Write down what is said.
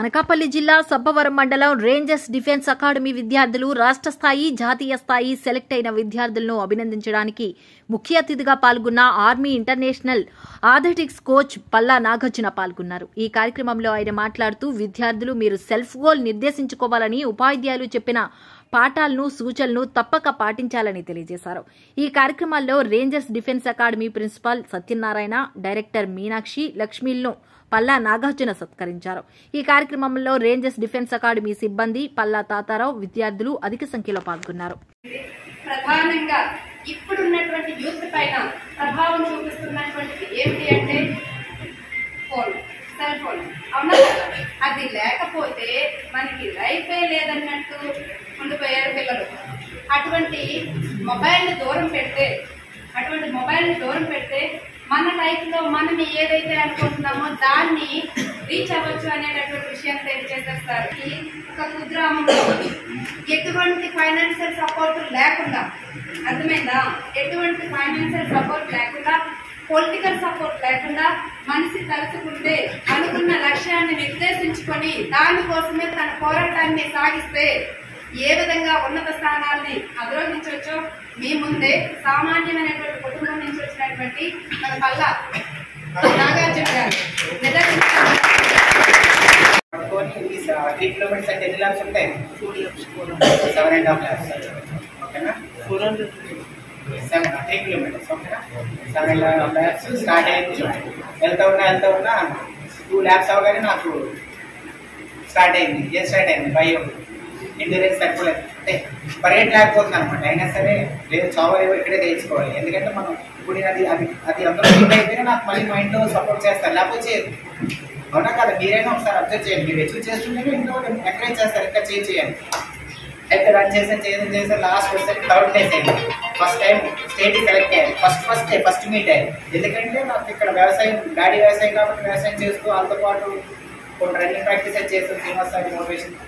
అనకాపల్లి జిల్లా సబ్బవరం మండలం Rangers defence academy విద్యార్థులు రాష్ట్ర స్థాయి జాతీయ స్థాయి సెలెక్ట్ అయిన విద్యార్థులను అభినందించడానికి ముఖ్య అతిథిగా పాల్గొన్న army international athletics coach Palla Nagarjuna పాల్గొన్నారు ఈ కార్యక్రమంలో ఆయన మాట్లాడుతూ విద్యార్థులు మీరు సెల్ఫ్ గోల్ నిర్దేశించుకోవాలని ఉపాధ్యాయులు చెప్పిన పాఠాలను సూచనలు తప్పక పాటించాలని తెలియజేశారు ఈ కార్యక్రమాల్లో Rangers defence academy principal Satyanarayana director Meenakshi లక్ష్మీలను పల్లా నాగార్జున సత్కరించారు ఈ కార్యక్రమంలో రేంజర్స్ డిఫెన్స్ అకాడమీ సిబ్బంది పల్లా తాతారావు విద్యార్థులు అధిక సంఖ్యలో పాల్గొన్నారు ప్రధానంగా ఇప్పుడున్నటువంటి యూత్ పైన ప్రభావం చూపిస్తున్నటువంటిది ఏంటి అంటే ఫోన్ సెల్ ఫోన్ అవునా కదా? అది లేకపోతే మనకి లైఫే లేదన్నట్టు ఉండిపోయారు పిల్లలు అటువంటి మొబైల్ని దూరం పెడితే అటువంటి మొబైల్ని దూరం పెడితే మన లైఫ్లో మనం ఏదైతే అనుకుంటున్నామో దాన్ని రీచ్ అవ్వచ్చు అనేటటువంటి విషయం తెలియజేశారు సార్ ఈ ఒక కుగ్రామంలో ఎటువంటి ఫైనాన్షియల్ సపోర్ట్ లేకుండా అర్థమైందా ఎటువంటి ఫైనాన్షియల్ సపోర్ట్ లేకుండా పొలిటికల్ సపోర్ట్ లేకుండా మనిషి తలుచుకుంటే అనుకున్న లక్ష్యాన్ని నిర్దేశించుకొని దానికోసమే తన పోరాటాన్ని సాగిస్తే ఏ విధంగా ఉన్నత స్థానాల్ని అధిరోహించవచ్చో మీ ముందే సామాన్యమైనటువంటి కుటుంబం నుంచి వచ్చినటువంటి మన పల్ల నాగార్జున గారు నిదర్శించారు పట్టుకొని ఈ త్రీ కిలోమీటర్స్ అంటే ఎన్ని ల్యాబ్స్ ఉంటాయి సెవెన్ అండ్ హాఫ్ ల్యాబ్స్ ఓకేనా సెవెన్ త్రీ కిలోమీటర్స్ ఓకేనా seven and half laps start అయింది వెళ్తా ఉన్నా వెళ్తా ఉన్నా టూ ల్యాబ్స్ అవగానే నాకు స్టార్ట్ అయింది ఏం స్టార్ట్ అయింది భయం ఇంటెలిజెన్స్ తక్కువలేదు అంటే పర్యట్ లేకపోతుంది అనమాట అయినా సరే లేదు చావు ఇక్కడే తెచ్చుకోవాలి ఎందుకంటే మనం ఇప్పుడు అది అది అది అందరూ ఫీల్ అయితేనే నాకు మళ్ళీ మైండ్లో సపోర్ట్ చేస్తారు లేకపోతే చేయదు అవునా కదా మీరైనా ఒకసారి అబ్జర్వ్ చేయండి మీరు అచీవ్ చేస్తుంటే ఇంట్లో ఎంకరేజ్ చేస్తారు ఇంకా చేయి చేయండి అయితే రన్ చేసే చేసి చేసే లాస్ట్ వచ్చేసరికి థర్డ్ ప్లేస్ అయింది ఫస్ట్ టైం స్టేట్ సెలెక్ట్ అయ్యారు ఫస్ట్ ఫస్ట్ ఫస్ట్ మీట్ అయ్యారు ఎందుకంటే నాకు ఇక్కడ వ్యవసాయం డాడీ వ్యవసాయం కాబట్టి వ్యవసాయం చేస్తూ వాళ్ళతో పాటు కొన్ని రన్నింగ్ ప్రాక్టీస్ చేస్తూ శ్రీనివాస్ సార్ మోటివేషన్